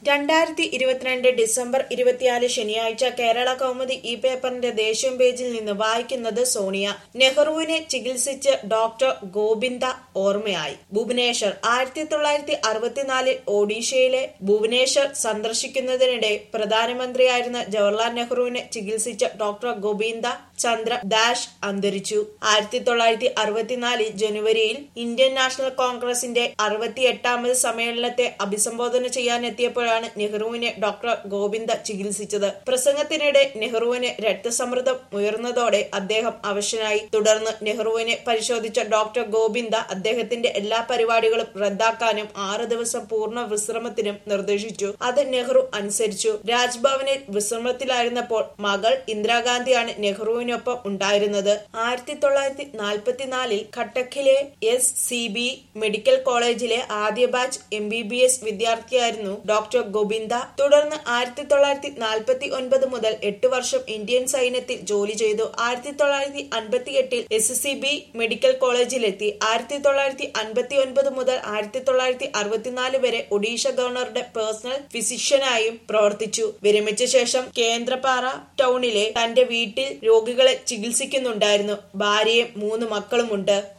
രണ്ടായിരത്തി ഇരുപത്തിരണ്ട് ഡിസംബർ ഇരുപത്തിനാല് ശനിയാഴ്ച കേരള കൗമുദി ഈ പേപ്പറിന്റെ ദേശീയം പേജിൽ നിന്ന് വായിക്കുന്നത് സോണിയ നെഹ്റുവിനെ ചികിത്സിച്ച് ഡോക്ടർ ഗോവിന്ദ ഓർമ്മയായി ഭുവനേശ്വർ ആയിരത്തി തൊള്ളായിരത്തി അറുപത്തിനാലിൽ ഒഡീഷയിലെ ഭുവനേശ്വർ സന്ദർശിക്കുന്നതിനിടെ പ്രധാനമന്ത്രിയായിരുന്ന ജവഹർലാൽ നെഹ്റുവിനെ ചികിത്സിച്ച ഡോക്ടർ ഗോവിന്ദ ചന്ദ്ര ദാഷ് അന്തരിച്ചു ആയിരത്തി തൊള്ളായിരത്തി അറുപത്തിനാലിൽ ജനുവരിയിൽ ഇന്ത്യൻ നാഷണൽ കോൺഗ്രസിന്റെ അറുപത്തിയെട്ടാമത് സമ്മേളനത്തെ അഭിസംബോധന ചെയ്യാനെത്തിയപ്പോഴാണ് നെഹ്റുവിനെ ഡോക്ടർ ഗോവിന്ദ ചികിത്സിച്ചത് പ്രസംഗത്തിനിടെ നെഹ്റുവിന് രക്തസമ്മർദ്ദം ഉയർന്നതോടെ അദ്ദേഹം അവശനായി തുടർന്ന് നെഹ്റുവിനെ പരിശോധിച്ച ഡോക്ടർ ഗോവിന്ദ അദ്ദേഹത്തിന്റെ എല്ലാ പരിപാടികളും റദ്ദാക്കാനും ആറ് ദിവസം പൂർണ്ണ വിശ്രമത്തിനും നിർദ്ദേശിച്ചു അത് നെഹ്റു അനുസരിച്ചു രാജ്ഭവനിൽ വിശ്രമത്തിലായിരുന്നപ്പോൾ മകൾ ഇന്ദിരാഗാന്ധിയാണ് നെഹ്റുവിനൊപ്പം ഉണ്ടായിരുന്നത് ആയിരത്തി തൊള്ളായിരത്തി നാൽപ്പത്തിനാലിൽ ഖട്ടക്കിലെ എസ് സി ബി മെഡിക്കൽ കോളേജിലെ ആദ്യ batch M B B S വിദ്യാർത്ഥിയായിരുന്നു ഡോക്ടർ ഗോവിന്ദ തുടർന്ന് ആയിരത്തി തൊള്ളായിരത്തി നാൽപ്പത്തി ഒൻപത് മുതൽ എട്ട് വർഷം ഇന്ത്യൻ സൈന്യത്തിൽ ജോലി ചെയ്തു ആയിരത്തി തൊള്ളായിരത്തി അൻപത്തി എട്ടിൽ എസ് സി ബി മെഡിക്കൽ കോളേജിലെത്തി ആയിരത്തി തൊള്ളായിരത്തി അൻപത്തി ഒൻപത് മുതൽ ആയിരത്തി തൊള്ളായിരത്തി അറുപത്തിനാല് വരെ ഒഡീഷ ഗവർണറുടെ പേഴ്സണൽ ഫിസിഷ്യനായും പ്രവർത്തിച്ചു വിരമിച്ച ശേഷം കേന്ദ്രപാറ ടൗണിലെ തന്റെ വീട്ടിൽ രോഗികളെ ചികിത്സിക്കുന്നുണ്ടായിരുന്നു ഭാര്യയും മൂന്ന് മക്കളുമുണ്ട്